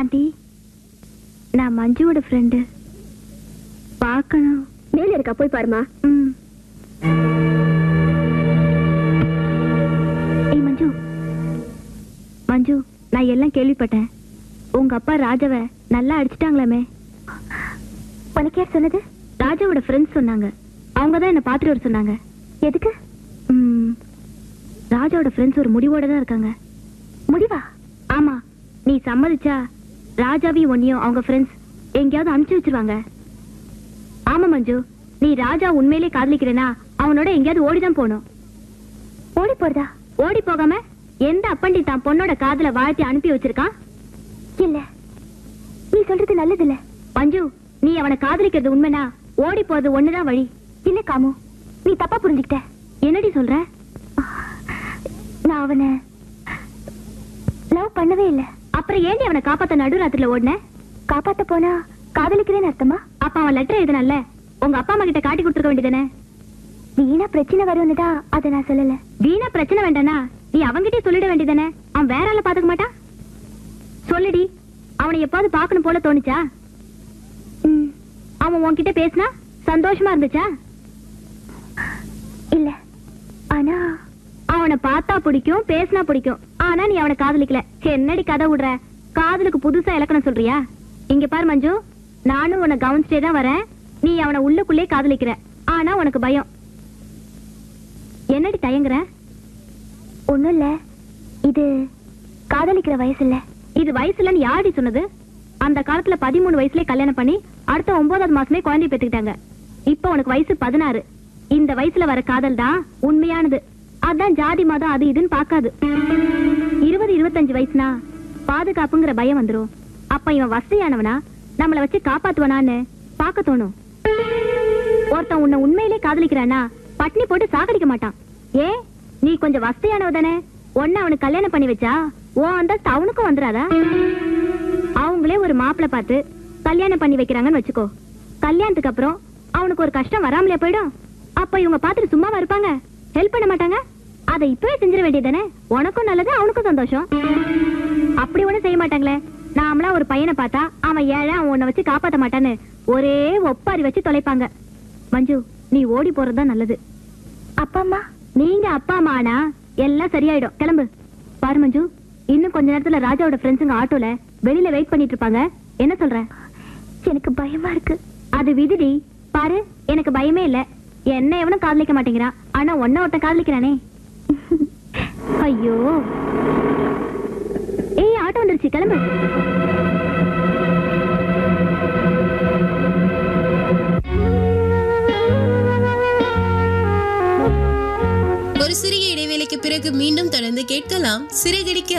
aunty நான் மஞ்சுவோட friend பார்க்கணும் மேல இருக்கா போய் பாருமா ம் ஏய் மஞ்சு மஞ்சு நான் எல்லாம் கேள்விப்பட்டேன் உங்க அப்பா ராஜாவை நல்லா அடிச்சிட்டாங்களாமே உனக்கு யார் சொன்னது ராஜாவோட ஃப்ரெண்ட்ஸ் சொன்னாங்க அவங்க தான் என்ன பார்த்துட்டு வர சொன்னாங்க எதுக்கு ம், ராஜாவோட ஃப்ரெண்ட்ஸ் ஒரு முடிவோட தான் இருக்காங்க முடிவா ஆமா நீ சம்மதிச்சா ராஜாவையும் ஒன்னியும் அவங்க ஃப்ரெண்ட்ஸ் எங்கேயாவது அனுப்பிச்சு வச்சிருவாங்க ஆமா மஞ்சு நீ ராஜா உண்மையிலே காதலிக்கிறேனா அவனோட எங்கேயாவது ஓடிதான் போகணும் ஓடி போறதா ஓடி போகாம எந்த அப்பண்டி தான் பொண்ணோட காதுல வாழ்த்தி அனுப்பி வச்சிருக்கான் இல்ல நீ சொல்றது நல்லது இல்ல மஞ்சு நீ அவனை காதலிக்கிறது உண்மைனா ஓடி போறது ஒண்ணுதான் வழி இல்ல காமு நீ தப்பா புரிஞ்சுக்கிட்ட என்னடி சொல்ற நான் அவனை லவ் பண்ணவே இல்ல அப்புறம் ஏண்டி அவனை காப்பாத்த நடுராத்திரில ஓடுன காப்பாத்த போனா காதலிக்கிறேன்னு அர்த்தமா அப்ப அவன் லெட்டர் எழுதினல்ல உங்க அப்பா அம்மா கிட்ட காட்டி கொடுத்துருக்க வேண்டியதானே வீணா பிரச்சனை வரும்னு தான் அதை நான் சொல்லல வீணா பிரச்சனை வேண்டானா நீ அவன்கிட்டயே சொல்லிட வேண்டியதானே அவன் வேற ஆள பாத்துக்க மாட்டான் சொல்லுடி அவனை எப்பாவது பார்க்கணும் போல தோணுச்சா ம், அவன் உன்கிட்ட பேசினா சந்தோஷமா இருந்துச்சா இல்ல ஆனா அவனை பார்த்தா பிடிக்கும் பேசினா பிடிக்கும் ஆனா நீ அவனை காதலிக்கல என்னடி கதை விடுற காதலுக்கு புதுசா இலக்கணம் சொல்றியா இங்க பாரு மஞ்சு நானும் உன்னை கவனிச்சிட்டே தான் வரேன் நீ அவனை உள்ளுக்குள்ளே காதலிக்கிற ஆனா உனக்கு பயம் என்னடி தயங்குற ஒண்ணும் இல்ல இது காதலிக்கிற வயசு இல்ல இது வயசுலன்னு யாரடி சொன்னது அந்த காலத்துல பதிமூணு வயசுலயே கல்யாணம் பண்ணி அடுத்த ஒன்பதாவது மாசமே குழந்தை பெற்றுக்கிட்டாங்க இப்போ உனக்கு வயசு பதினாறு இந்த வயசுல வர காதல் தான் உண்மையானது அதான் ஜாதி மதம் அது இதுன்னு பார்க்காது இருபது இருபத்தஞ்சு வயசுனா பாதுகாப்புங்கிற பயம் வந்துரும் அப்ப இவன் வசதியானவனா நம்மள வச்சு காப்பாத்துவனான்னு பார்க்க தோணும் ஒருத்தன் உன்னை உண்மையிலே காதலிக்கிறானா பட்னி போட்டு சாகடிக்க மாட்டான் ஏ நீ கொஞ்சம் வசதியானவ தானே ஒன்னு அவனுக்கு கல்யாணம் பண்ணி வச்சா ஓ அந்த அவனுக்கும் வந்துடாதா அவங்களே ஒரு மாப்பிள்ளை பார்த்து கல்யாணம் பண்ணி வைக்கிறாங்கன்னு வச்சுக்கோ கல்யாணத்துக்கு அப்புறம் அவனுக்கு ஒரு கஷ்டம் வராமலே போயிடும் அப்ப இவங்க பார்த்துட்டு சும்மாவா இருப்பாங்க ஹெல்ப் பண்ண மாட்டாங்க அதை இப்பவே செஞ்சிட வேண்டியதானே உனக்கும் நல்லது அவனுக்கும் சந்தோஷம் அப்படி ஒண்ணும் செய்ய மாட்டாங்களே நாமளா ஒரு பையனை பார்த்தா அவன் ஏழை அவன் உன்னை வச்சு காப்பாத்த மாட்டான்னு ஒரே ஒப்பாரி வச்சு தொலைப்பாங்க மஞ்சு நீ ஓடி போறதுதான் நல்லது அப்பா அம்மா நீங்க அப்பா அம்மா ஆனா எல்லாம் சரியாயிடும் கிளம்பு பாரு மஞ்சு இன்னும் கொஞ்ச நேரத்துல ராஜாவோட ஃப்ரெண்ட்ஸுங்க ஆட்டோல வெளியில வெயிட் பண்ணிட்டு இருப்பாங்க என்ன சொல்ற எனக்கு பயமா இருக்கு அது விதிடி பாரு எனக்கு பயமே இல்ல என்ன எவனும் காதலிக்க மாட்டேங்கிறான் ஆனா ஒன்ன ஒருத்தன் காதலிக்கிறானே ஐயோ ஏய் ஆட்டோ வந்துருச்சு கிளம்பு ஒரு சிறிய இடைவேளைக்கு பிறகு மீண்டும் தொடர்ந்து கேட்கலாம் சிறகடிக்க